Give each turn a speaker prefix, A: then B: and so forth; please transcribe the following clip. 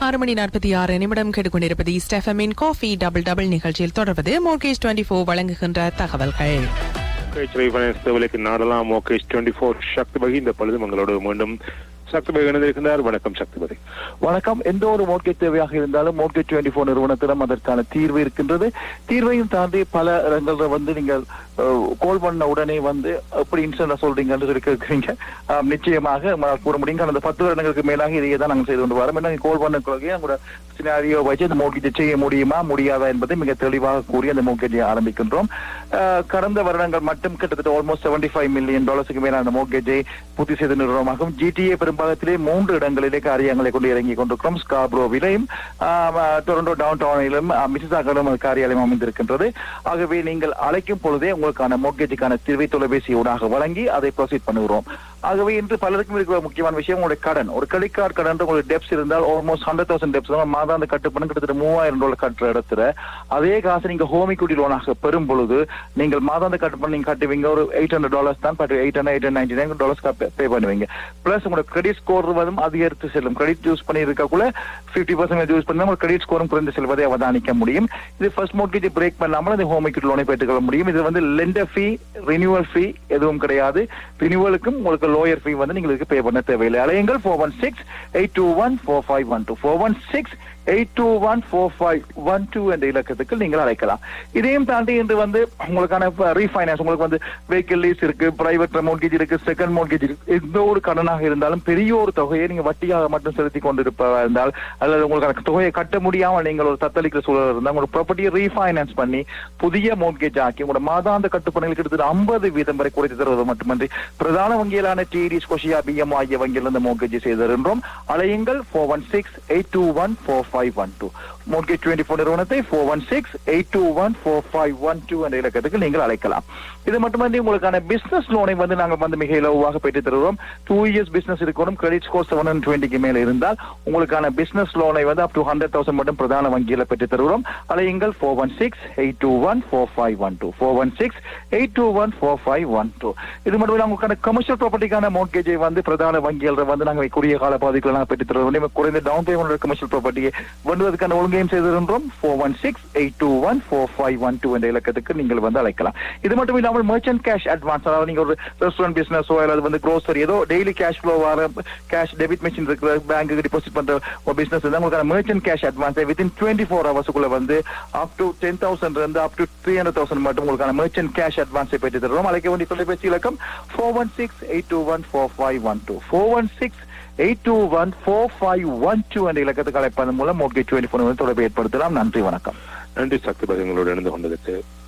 A: ஆறு மணி நாற்பத்தி ஆறு நிமிடம் கேட்டுக்கொண்டிருப்பது ஸ்டெஃபமின் காஃபி டபுள் டபுள் நிகழ்ச்சியில் தொடர்வது மோர்கேஜ் டுவெண்டி ஃபோர் வழங்குகின்ற தகவல்கள்
B: மோகேஷ் ரீஃபைனான்ஸ் தேவலைக்கு நாடலாம் மோகேஷ் டுவெண்ட்டி ஃபோர் சக்திபதி இந்த பொழுது உங்களோடு மீண்டும் சக்திபதி இணைந்திருக்கின்றார் வணக்கம் சக்திபதி
C: வணக்கம் எந்த ஒரு மோட்கேஜ் தேவையாக இருந்தாலும் மோட்கேஜ் டுவெண்ட்டி ஃபோர் நிறுவனத்திடம் அதற்கான தீர்வு இருக்கின்றது தீர்வையும் தாண்டி பல இடங்கள்ல வந்து நீங்கள் கால் பண்ண உடனே வந்து எப்படி இன்ஸ்டன்டா சொல்றீங்கன்னு சொல்லி கேட்குறீங்க ஆம், நிச்சயமாக உங்களால் கூற முடியும் கடந்த பத்து வருடங்களுக்கு மேலாக இதையே தான் நாங்கள் செய்து கொண்டு வரோம் ஏன்னா கால் பண்ண குழந்தைய உங்களோட சினாரியோ வச்சு அந்த மோட்கேஜ் செய்ய முடியுமா முடியாதா என்பதை மிக தெளிவாக கூறி அந்த மோட்கேஜை ஆரம்பிக்கின்றோம் ஆஹ், கடந்த வருடங்கள் மட்டும் கிட்டத்தட்ட ஆல்மோஸ்ட் செவன்டி ஃபைவ் மில்லியன் டாலர்ஸுக்கு மேலான அந்த மோட்கேஜை பூர்த்தி செய்த நிறுவனமாகும் ஜிடிஏ பெரும்பாகத்திலே மூன்று இடங்களிலே காரியங்களை கொண்டு இறங்கி கொண்டிருக்கிறோம் ஸ்காப்ரோவிலையும் ஆஹ், டொரண்டோ டவுன் டவுனிலும் மிசிசாகலும் காரியாலயம் அமைந்திருக்கின்றது ஆகவே நீங்கள் அழைக்கும் பொழுதே உங்களுக்கான மோட்கேஜுக்கான தீர்வை தொலைபேசி ஊடாக வழங்கி அதை ப்ரொசீட் பண்ணுகிறோம் ஆகவே இன்று பலருக்கும் இருக்கிற முக்கியமான விஷயம் உங்களுடைய கடன் ஒரு கிரெடிட் கார்டு கடன் உங்களுக்கு டெப்ஸ் இருந்தால் ஆல்மோஸ்ட் ஹண்ட்ரட் தௌசண்ட் டெப்ஸ் மாதாந்த கட்டுப்பணம் கிட்டத்தட்ட மூவாயிரம் டாலர் கட்டுற இடத்துல அதே காசு நீங்க ஹோமி குடி லோனாக பெறும் பொழுது நீங்கள் மாதாந்த கட்டுப்பணம் நீங்க கட்டுவீங்க ஒரு எயிட் ஹண்ட்ரட் டாலர்ஸ் தான் but eight hundred eight ninety nine dollars pay பண்ணுவீங்க பிளஸ் உங்களோட கிரெடிட் ஸ்கோர் வந்து அதிகரித்து செல்லும் கிரெடிட் யூஸ் பண்ணி இருக்கக்குள்ள ஃபிஃப்டி பர்சன்ட் யூஸ் பண்ணி உங்களுக்கு கிரெடிட் ஸ்கோரும் குறைந்து செல்வதை அவதானிக்க முடியும் இது ஃபர்ஸ்ட் மோட்கேஜ் பிரேக் பண்ணாமல் அந்த ஹோம் equity லோனை பெற்றுக்கொள்ள முடியும் இது வந்து லெண்டர் ஃபீ ரினியூவல் ஃபீ எதுவும் கிடையாது ரினியூவலுக்கும் உங்களுக்கு லோயர் ஃபீ வந்து நீங்கள் இதுக்கு பே பண்ண தேவையில்லை அலையுங்கள் four one six eight two one four five one two four one six eight two one four five one two என்ற இலக்கத்துக்கு நீங்கள் அழைக்கலாம் இதையும் தாண்டி இன்று வந்து உங்களுக்கான ரீஃபைனான்ஸ் உங்களுக்கு வந்து வெஹிக்கிள் லீஸ் இருக்கு பிரைவேட் மோட்கேஜ் இருக்கு செகண்ட் மோட்கேஜ் இருக்கு எந்த ஒரு கடனாக இருந்தாலும் பெரிய ஒரு தொகையை நீங்க வட்டியாக மட்டும் செலுத்தி கொண்டிருப்பதா இருந்தால் அல்லது உங்களுக்கான தொகையை கட்ட முடியாமல் நீங்கள் ஒரு தத்தளிக்கிற சூழல் இருந்தால் உங்களோட ப்ராப்பர்ட்டியை ரீஃபைனான்ஸ் பண்ணி புதிய மோட்கேஜ் ஆக்கி உங்களோட மாதாந்த கட்டுப்பணிகள் கிட்டத்தட்ட ஐம்பது வீதம் வரை குறைத்து தருவது மட்டுமன்றி பிரதான வங்கியிலான டிடி ஸ்கொஷியா பிஎம் ஆகிய வங்கியில் இந்த மோட்கேஜ் செய்து தருகின்றோம் அலையுங்கள் four one six eight two one four five one two mortgage twenty four நிறுவனத்தை four one six eight two one four five one two என்ற இலக்கத்துக்கு நீங்கள் அழைக்கலாம் இது மட்டுமன்றி உங்களுக்கான பிசினஸ் லோனை வந்து நாங்கள் வந்து மிக இலவாக பெற்றுத் தருவோம் டூ இயர்ஸ் பிசினஸ் இருக்கணும் கிரெடிட் ஸ்கோர் செவன் ஹண்ட்ரட் டுவெண்ட்டிக்கு மேல இருந்தால் உங்களுக்கான பிசினஸ் லோனை வந்து அப் டு ஹண்ட்ரட் தௌசண்ட் மட்டும் பிரதான வங்கியில பெற்றுத் தருவோம் அலையுங்கள் four one six eight two one four five one two four one six eight two one four five one two இது மட்டும் இல்லாமல் உங்களுக்கான கமர்ஷியல் ப்ராப்பர்ட்டிக்கான மோட்கேஜை வந்து பிரதான வங்கிகள் வந்து நாங்கள் குறுகிய கால பாதிக்குள்ள நாங்கள் பெற்றுத் தருவோம் குறைந்த டவுன் பேமெண்ட் கமர்ஷியல் ப்ராப்பர்ட்டியை வேண்டுவதற்கான ஒழுங்கையும் செய்திருந்தோம் four one six eight two one four five one two என்ற இலக்கத்துக்கு நீங்கள் வந்து அழைக்கலாம் இது மட்டும் இல்லாமல் மர்ச்சன்ட் கேஷ் அட்வான்ஸ் அதாவது நீங்க ஒரு ரெஸ்டாரண்ட் பிசினஸோ அல்லது வந்து க்ரோசரி ஏதோ டெய்லி கேஷ் ஃப்ளோ வர கேஷ் டெபிட் மிஷின் இருக்கிற பேங்க்கு டிபாசிட் பண்ற ஒரு பிசினஸ் இருந்தால் உங்களுக்கான merchant cash advance within twenty four ஹவர்ஸுக்குள்ள வந்து அப் டு டென் தௌசண்ட் இருந்து up to three hundred thousand மட்டும் உங்களுக்கான மர்ச்சன்ட் கேஷ் அட்வான்ஸை பெற்று தருவோம் அழைக்க வேண்டிய தொலைபேசி இலக்கம் four one six eight two one four five one two four one six eight two one four five one two என்ற இலக்கத்துக்கு அழைப்பதன் மூலம் மோட்கேஜ் டுவெண்ட்டி ஃபோர் தொடர்பு ஏற்படுத்தலாம் நன்றி வணக்கம்
B: நன்றி சக்திபதி உங்களோடு இணைந்து கொண்டதுக்கு